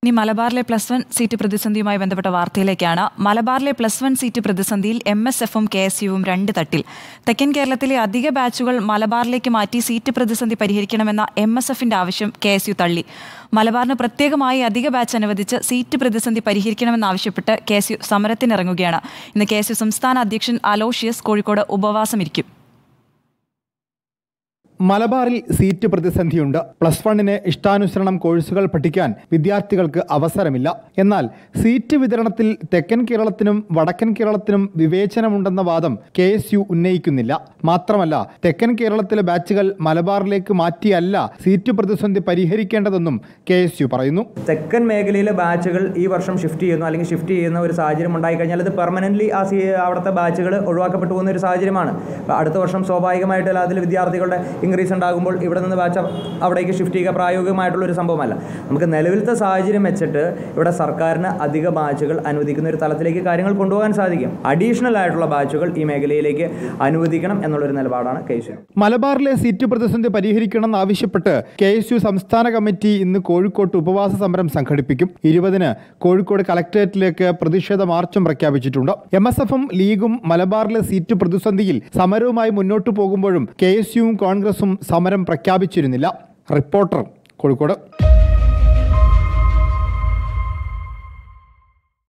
ഇനി മലബാറിലെ plus one seat പ്രതിസന്ധിയുമായി ബന്ധപ്പെട്ട വാർത്തയിലേക്കാണ് മലബാറിലെ പ്ലസ് വൺ സീറ്റ് പ്രതിസന്ധിയിൽ എം എസ് എഫും കെ എസ് യുവും രണ്ട് തട്ടിൽ തെക്കൻ കേരളത്തിലെ അധിക ബാച്ചുകൾ മലബാറിലേക്ക് മാറ്റി സീറ്റ് പ്രതിസന്ധി പരിഹരിക്കണമെന്ന എം എസ് എഫിന്റെ ആവശ്യം കെ എസ് യു തള്ളി മലബാറിന് പ്രത്യേകമായി അധിക ബാച്ച് അനുവദിച്ച് സീറ്റ് പ്രതിസന്ധി പരിഹരിക്കണമെന്നാവശ്യപ്പെട്ട് കെ എസ് യു സമരത്തിനിറങ്ങുകയാണ് ഇന്ന് കെ എസ് യു സംസ്ഥാന അധ്യക്ഷൻ അലോഷ്യസ് കോഴിക്കോട് ഉപവാസമിരിക്കും മലബാറിൽ സീറ്റ് പ്രതിസന്ധിയുണ്ട് പ്ലസ് വണ്ണിന് ഇഷ്ടാനുസരണം കോഴ്സുകൾ പഠിക്കാൻ വിദ്യാർത്ഥികൾക്ക് അവസരമില്ല എന്നാൽ സീറ്റ് വിതരണത്തിൽ തെക്കൻ കേരളത്തിനും വടക്കൻ കേരളത്തിനും വിവേചനമുണ്ടെന്ന വാദം കെ എസ് യു ഉന്നയിക്കുന്നില്ല മാത്രമല്ല തെക്കൻ കേരളത്തിലെ ബാച്ചുകൾ മലബാറിലേക്ക് മാറ്റിയല്ല സീറ്റ് പ്രതിസന്ധി പരിഹരിക്കേണ്ടതെന്നും കെ എസ് യു പറയുന്നു തെക്കൻ മേഖലയിലെ ബാച്ചുകൾ ഈ വർഷം ഷിഫ്റ്റ് ചെയ്യുന്നു അല്ലെങ്കിൽ ഷിഫ്റ്റ് ചെയ്യുന്ന ഒരു സാഹചര്യം ഉണ്ടായി കഴിഞ്ഞാൽ അത് പെർമനൻ്റ്ലി ആ സി അവിടുത്തെ ബാച്ചുകൾ ഒഴിവാക്കപ്പെട്ടു പോകുന്ന ഒരു സാഹചര്യമാണ് അപ്പോൾ അടുത്ത വർഷം സ്വാഭാവികമായിട്ട് അതിൽ വിദ്യാർത്ഥികളുടെ ഇൻക്രീസ് ഉണ്ടാകുമ്പോൾ ഇവിടെ നിന്ന് ബാച്ച് അവിടേക്ക് ഷിഫ്റ്റ് ചെയ്യുക പ്രായോഗികമായിട്ടുള്ള ഒരു സംഭവമല്ല നമുക്ക് നിലവിലത്തെ സാഹചര്യം വെച്ചിട്ട് ഇവിടെ സർക്കാരിന് അധിക ബാച്ചുകൾ അനുവദിക്കുന്ന ഒരു തലത്തിലേക്ക് കാര്യങ്ങൾ കൊണ്ടുപോകാൻ സാധിക്കും അഡീഷണൽ ആയിട്ടുള്ള ബാച്ചുകൾ ഈ മേഖലയിലേക്ക് അനുവദിക്കണം എന്നുള്ളൊരു നിലപാടാണ് കേസ് മലബാറിലെ സീറ്റ് പ്രതിസന്ധി പരിഹരിക്കണമെന്ന് ആവശ്യപ്പെട്ട് കെ എസ് യു സംസ്ഥാന കമ്മിറ്റി ഇന്ന് കോഴിക്കോട്ട് ഉപവാസ സമരം സംഘടിപ്പിക്കും ഇരുപതിന് കോഴിക്കോട് കലക്ടറേറ്റിലേക്ക് പ്രതിഷേധ മാർച്ചും പ്രഖ്യാപിച്ചിട്ടുണ്ട് എം എസ് എഫും ലീഗും മലബാറിലെ സീറ്റ് പ്രതിസന്ധിയിൽ സമരവുമായി മുന്നോട്ടു പോകുമ്പോഴും കെ എസ് യുവും കോൺഗ്രസും സമരം പ്രഖ്യാപിച്ചിരുന്നില്ല റിപ്പോർട്ടർ കോഴിക്കോട്